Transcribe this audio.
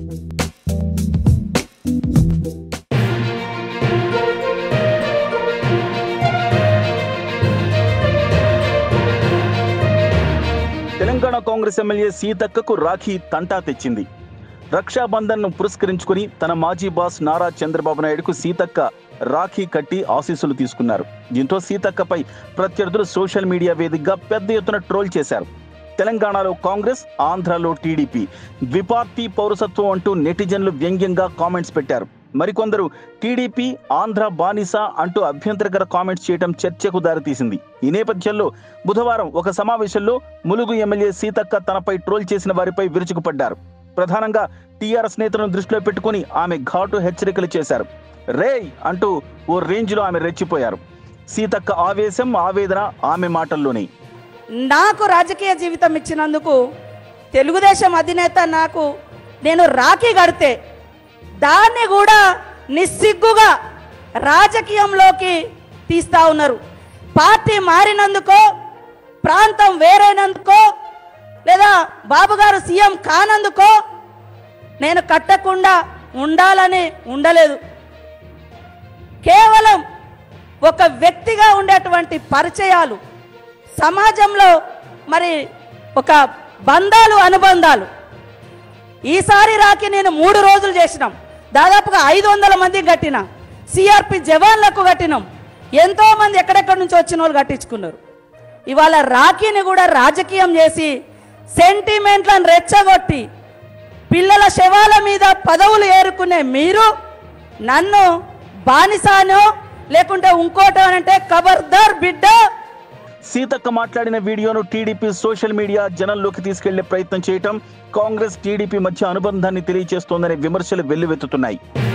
Telangana Congress MLA సీతక్కకు రాఖీ తంటా తెచ్చింది రక్షాబంధన్ ను పురస్కరించుకుని తన మాజీ బాస్ నారా చంద్రబాబు నాయుడుకు సీతక్క రాఖీ కట్టి ఆశీస్సులు తీసుకున్నారు దీంతో సీతక్కపై ప్రత్యర్థులు సోషల్ మీడియా వేదికగా పెద్ద ఎత్తున ట్రోల్ చేశారు తెలంగాణలో కాంగ్రెస్ ఆంధ్రాలో టీడీపీ ద్విపార్టీ పౌరసత్వం అంటూ నెటిజన్లు వ్యంగ్యంగా కామెంట్స్ పెట్టారు మరికొందరు టీడీపీ ఆంధ్ర బానిస అంటూ అభ్యంతరకర కామెంట్స్ చేయడం చర్చకు దారితీసింది ఈ నేపథ్యంలో బుధవారం ఒక సమావేశంలో ములుగు ఎమ్మెల్యే సీతక్క తనపై ట్రోల్ చేసిన వారిపై విరుచుకుపడ్డారు ప్రధానంగా టీఆర్ఎస్ నేతలను దృష్టిలో పెట్టుకుని ఆమె ఘాటు హెచ్చరికలు చేశారు రేయ్ అంటూ ఓ రేంజ్లో ఆమె రెచ్చిపోయారు సీతక్క ఆవేశం ఆవేదన ఆమె మాటల్లోనే నాకు రాజకీయ జీవితం ఇచ్చినందుకు తెలుగుదేశం అధినేత నాకు నేను రాఖీ కడితే దాన్ని కూడా నిస్సిగ్గుగా రాజకీయంలోకి తీస్తా ఉన్నారు పార్టీ మారినందుకో ప్రాంతం వేరైనందుకో లేదా బాబు గారు సీఎం కానందుకో నేను కట్టకుండా ఉండాలని ఉండలేదు కేవలం ఒక వ్యక్తిగా ఉండేటువంటి పరిచయాలు సమాజంలో మరి ఒక బంధాలు అనుబంధాలు ఈసారి రాకి నేను మూడు రోజులు చేసినాం దాదాపుగా ఐదు వందల మంది కట్టిన సిఆర్పి జవాన్లకు కట్టినాం ఎంతో మంది ఎక్కడెక్కడి నుంచి వచ్చిన వాళ్ళు కట్టించుకున్నారు ఇవాళ రాఖీని కూడా రాజకీయం చేసి సెంటిమెంట్లను రెచ్చగొట్టి పిల్లల శవాల మీద పదవులు ఏరుకునే మీరు నన్ను బానిసానో లేకుంటే ఇంకోటో అని అంటే ఖబర్దార్ బిడ్డ సీతక్క మాట్లాడిన వీడియోను టీడీపీ సోషల్ మీడియా జనంలోకి తీసుకెళ్లే ప్రయత్నం చేయటం కాంగ్రెస్ టీడీపీ మధ్య అనుబంధాన్ని తెలియజేస్తోందనే విమర్శలు వెల్లువెత్తుతున్నాయి